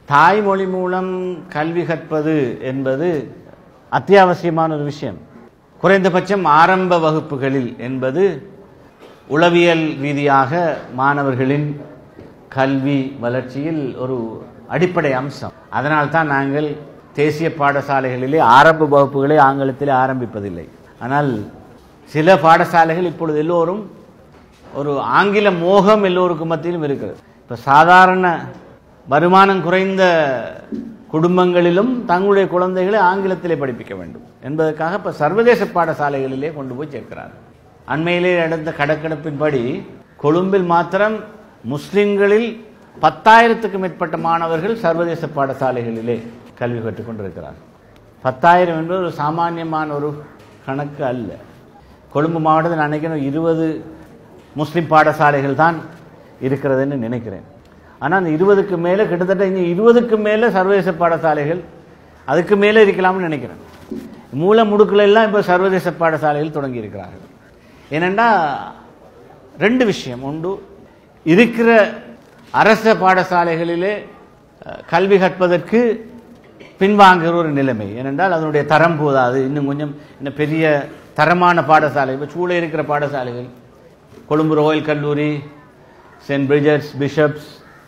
தாய்மொழி மூலம் கல்வி கற்பது என்பது அத்தியாவசியமான ஒரு விஷயம் குறைந்தபட்சம் ஆரம்ப வகுப்புகளில் என்பது உளவியல் ரீதியாக மாணவர்களின் கல்வி வளர்ச்சியில் ஒரு அடிப்படை அம்சம் அதனால்தான் நாங்கள் தேசிய பாடசாலைகளிலே ஆரம்ப வகுப்புகளை ஆங்கிலத்திலே ஆரம்பிப்பதில்லை ஆனால் சில பாடசாலைகள் இப்பொழுது எல்லோரும் ஒரு ஆங்கில மோகம் எல்லோருக்கும் மத்தியிலும் இருக்கிறது இப்போ சாதாரண வருமானம் குறைந்த குடும்பங்களிலும் தங்களுடைய குழந்தைகளை ஆங்கிலத்திலே படிப்பிக்க வேண்டும் என்பதற்காக இப்போ சர்வதேச பாடசாலைகளிலே கொண்டு போய் சேர்க்கிறார் அண்மையிலே நடந்த கணக்கெடுப்பின்படி கொழும்பில் மாத்திரம் முஸ்லிம்களில் பத்தாயிரத்துக்கு மேற்பட்ட மாணவர்கள் சர்வதேச பாடசாலைகளிலே கல்வி கற்றுக் கொண்டிருக்கிறார் பத்தாயிரம் என்பது ஒரு சாமானியமான ஒரு கணக்கு அல்ல கொழும்பு மாவட்டத்தில் நான் நினைக்கிறேன் இருபது முஸ்லிம் பாடசாலைகள் தான் இருக்கிறதுன்னு நினைக்கிறேன் ஆனால் அந்த இருபதுக்கு மேலே கிட்டத்தட்ட இங்கே இருபதுக்கு மேலே சர்வதேச பாடசாலைகள் அதுக்கு மேலே இருக்கலாம்னு நினைக்கிறேன் மூல முடுக்குல எல்லாம் இப்போ சர்வதேச பாடசாலைகள் தொடங்கி இருக்கிறார்கள் ஏனெண்டா ரெண்டு விஷயம் உண்டு இருக்கிற அரச பாடசாலைகளிலே அஹ், கல்வி கற்பதற்கு பின்வாங்குகிற ஒரு நிலைமை ஏனென்றால் அதனுடைய தரம் போதாது இன்னும் கொஞ்சம் இன்னும் பெரிய தரமான பாடசாலை இப்போ சூழ இருக்கிற பாடசாலைகள் கொழும்பு ரோயல் கல்லூரி சென்ட் பிரிஜர்ஸ் பிஷப்ஸ்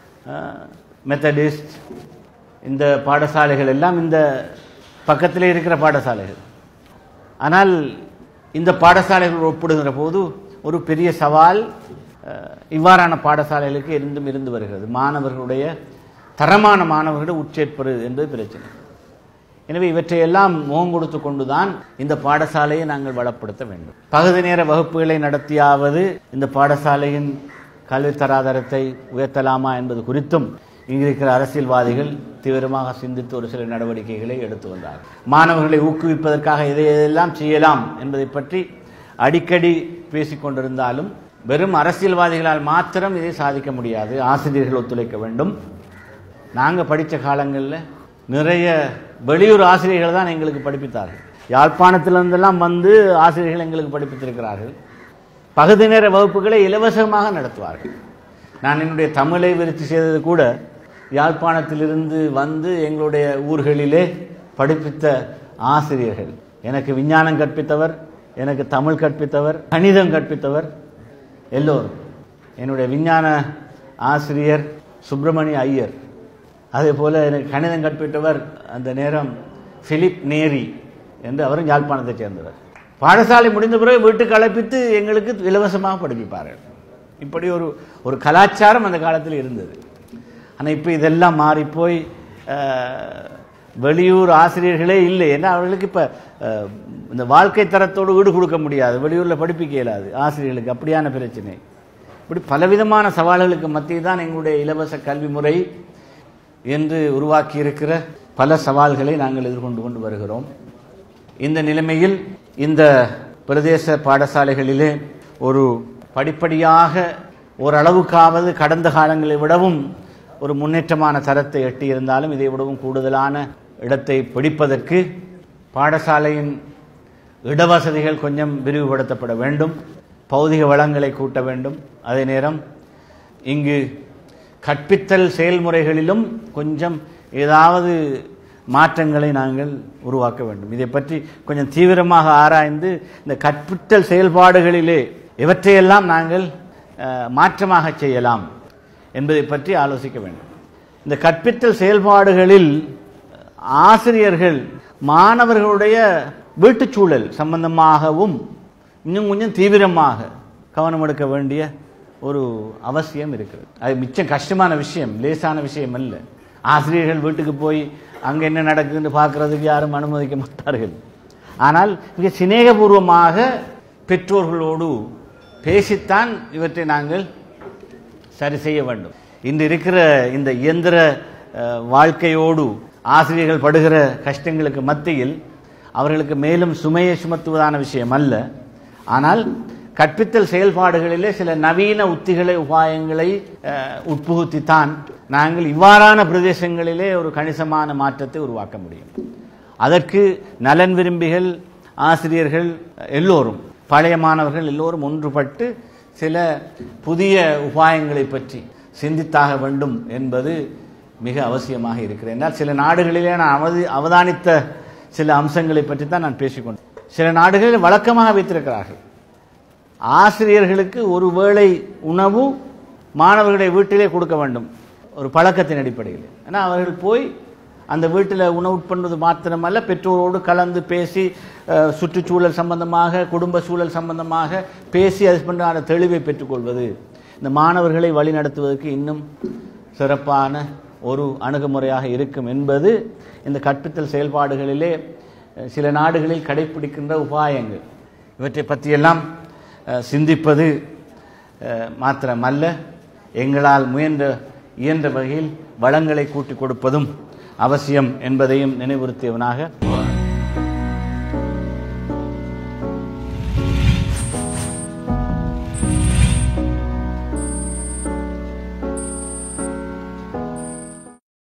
மெத்தடிஸ்ட் இந்த பாடசாலைகள் எல்லாம் இந்த பக்கத்திலே இருக்கிற பாடசாலைகள் ஆனால் இந்த பாடசாலைகள் ஒப்பிடுகிற போது ஒரு பெரிய சவால் அஹ், இவ்வாறான பாடசாலைகளுக்கு இருந்தும் இருந்து வருகிறது மாணவர்களுடைய தரமான மாணவர்களை உட்சேர்ப்பது என்பது பிரச்சனை எனவே இவற்றையெல்லாம் முகம் கொடுத்து கொண்டுதான் இந்த பாடசாலையை நாங்கள் வளப்படுத்த வேண்டும் பகுதி நேர வகுப்புகளை நடத்தியாவது இந்த பாடசாலையின் கல்வி தராதரத்தை உயர்த்தலாமா என்பது குறித்தும் இங்கு இருக்கிற அரசியல்வாதிகள் தீவிரமாக சிந்தித்து ஒரு சில நடவடிக்கைகளை எடுத்து வந்தார்கள் மாணவர்களை ஊக்குவிப்பதற்காக எதை எதெல்லாம் செய்யலாம் என்பதை பற்றி அடிக்கடி பேசிக் கொண்டிருந்தாலும் வெறும் அரசியல்வாதிகளால் மாத்திரம் இதை சாதிக்க முடியாது ஆசிரியர்கள் ஒத்துழைக்க வேண்டும் நாங்கள் படித்த காலங்களில் நிறைய வெளியூர் ஆசிரியர்கள் தான் எங்களுக்கு படிப்பித்தார்கள் யாழ்ப்பாணத்திலிருந்தெல்லாம் வந்து ஆசிரியர்கள் எங்களுக்கு படிப்பித்திருக்கிறார்கள் பகுதி நேர வகுப்புகளை இலவசமாக நடத்துவார்கள் நான் என்னுடைய தமிழை விருத்தி செய்தது கூட யாழ்ப்பாணத்திலிருந்து வந்து எங்களுடைய ஊர்களிலே படிப்பித்த ஆசிரியர்கள் எனக்கு விஞ்ஞானம் கற்பித்தவர் எனக்கு தமிழ் கற்பித்தவர் கணிதம் கற்பித்தவர் எல்லோரும் என்னுடைய விஞ்ஞான ஆசிரியர் சுப்பிரமணிய ஐயர் அதே போல எனக்கு கணிதம் கற்பித்தவர் அந்த நேரம் பிலிப் நேரி என்று அவரும் யாழ்ப்பாணத்தைச் சேர்ந்தவர் பாடசாலை முடிந்த பிறகு வீட்டுக்கு அழைப்பித்து எங்களுக்கு இலவசமாக படிப்பிப்பார்கள் இப்படி ஒரு ஒரு கலாச்சாரம் அந்த காலத்தில் இருந்தது ஆனால் இப்போ இதெல்லாம் மாறி போய் அஹ், வெளியூர் ஆசிரியர்களே இல்லை ஏன்னா அவர்களுக்கு இப்போ இந்த வாழ்க்கை தரத்தோடு ஈடு கொடுக்க முடியாது வெளியூரில் படிப்பிக்க இயலாது ஆசிரியர்களுக்கு அப்படியான பிரச்சனை இப்படி பலவிதமான சவால்களுக்கு மத்தியில் தான் எங்களுடைய இலவச கல்வி முறை என்று உருவாக்கி இருக்கிற பல சவால்களை நாங்கள் எதிர்கொண்டு கொண்டு வருகிறோம் இந்த நிலைமையில் இந்த பிரதேச பாடசாலைகளிலே ஒரு படிப்படியாக ஓரளவுக்காவது கடந்த காலங்களை விடவும் ஒரு முன்னேற்றமான தரத்தை எட்டியிருந்தாலும் இதை விடவும் கூடுதலான இடத்தை பிடிப்பதற்கு பாடசாலையின் இடவசதிகள் கொஞ்சம் விரிவுபடுத்தப்பட வேண்டும் பௌதிக வளங்களை கூட்ட வேண்டும் அதே நேரம் இங்கு கற்பித்தல் செயல்முறைகளிலும் கொஞ்சம் ஏதாவது மாற்றங்களை நாங்கள் உருவாக்க வேண்டும் இதை பற்றி கொஞ்சம் தீவிரமாக ஆராய்ந்து இந்த கற்பித்தல் செயல்பாடுகளிலே இவற்றையெல்லாம் நாங்கள் அஹ், மாற்றமாக செய்யலாம் என்பதை பற்றி ஆலோசிக்க வேண்டும் இந்த கற்பித்தல் செயல்பாடுகளில் ஆசிரியர்கள் மாணவர்களுடைய வீட்டுச் சூழல் சம்பந்தமாகவும் இன்னும் கொஞ்சம் தீவிரமாக கவனம் எடுக்க வேண்டிய ஒரு அவசியம் இருக்கிறது அது மிச்சம் கஷ்டமான விஷயம் லேசான விஷயம் அல்ல ஆசிரியர்கள் வீட்டுக்கு போய் அங்கே என்ன நடக்குதுன்னு பார்க்கறதுக்கு யாரும் அனுமதிக்க மாட்டார்கள் ஆனால் மிக சிநேகபூர்வமாக பெற்றோர்களோடு பேசித்தான் இவற்றை நாங்கள் சரி செய்ய வேண்டும் இன்று இருக்கிற இந்த இயந்திர அஹ், வாழ்க்கையோடு ஆசிரியர்கள் படுகிற கஷ்டங்களுக்கு மத்தியில் அவர்களுக்கு மேலும் சுமையை சுமத்துவதான விஷயம் அல்ல ஆனால் கற்பித்தல் செயல்பாடுகளிலே சில நவீன உத்திகளை உபாயங்களை அஹ், உட்புகுத்தித்தான் நாங்கள் இவ்வாறான பிரதேசங்களிலே ஒரு கணிசமான மாற்றத்தை உருவாக்க முடியும் அதற்கு நலன் விரும்பிகள் ஆசிரியர்கள் எல்லோரும் பழைய மாணவர்கள் எல்லோரும் ஒன்றுபட்டு சில புதிய உபாயங்களை பற்றி சிந்தித்தாக வேண்டும் என்பது மிக அவசியமாக இருக்கிறது என்றால் சில நாடுகளிலே நான் அவதி அவதானித்த சில அம்சங்களை பற்றி தான் நான் பேசிக்கொண்டேன் சில நாடுகளில் வழக்கமாக வைத்திருக்கிறார்கள் ஆசிரியர்களுக்கு ஒரு வேளை உணவு மாணவர்களுடைய வீட்டிலே கொடுக்க வேண்டும் ஒரு பழக்கத்தின் அடிப்படையில் ஏன்னா அவர்கள் போய் அந்த வீட்டில் உணவு உட்பண்ணுவது மாத்திரமல்ல பெற்றோரோடு கலந்து பேசி அஹ், சுற்றுச்சூழல் சம்பந்தமாக குடும்ப சூழல் சம்பந்தமாக பேசி அது பண்ண தெளிவை பெற்றுக்கொள்வது இந்த மாணவர்களை வழிநடத்துவதற்கு இன்னும் சிறப்பான ஒரு அணுகுமுறையாக இருக்கும் என்பது இந்த கற்பித்தல் செயல்பாடுகளிலே அஹ், சில நாடுகளில் கடைப்பிடிக்கின்ற உபாயங்கள் இவற்றை பற்றியெல்லாம் அஹ், சிந்திப்பது அஹ், மாத்திரமல்ல எங்களால் முயன்ற இயன்ற வகையில் வளங்களை கூட்டிக் கொடுப்பதும் அவசியம் என்பதையும் நினைவுறுத்தியவனாக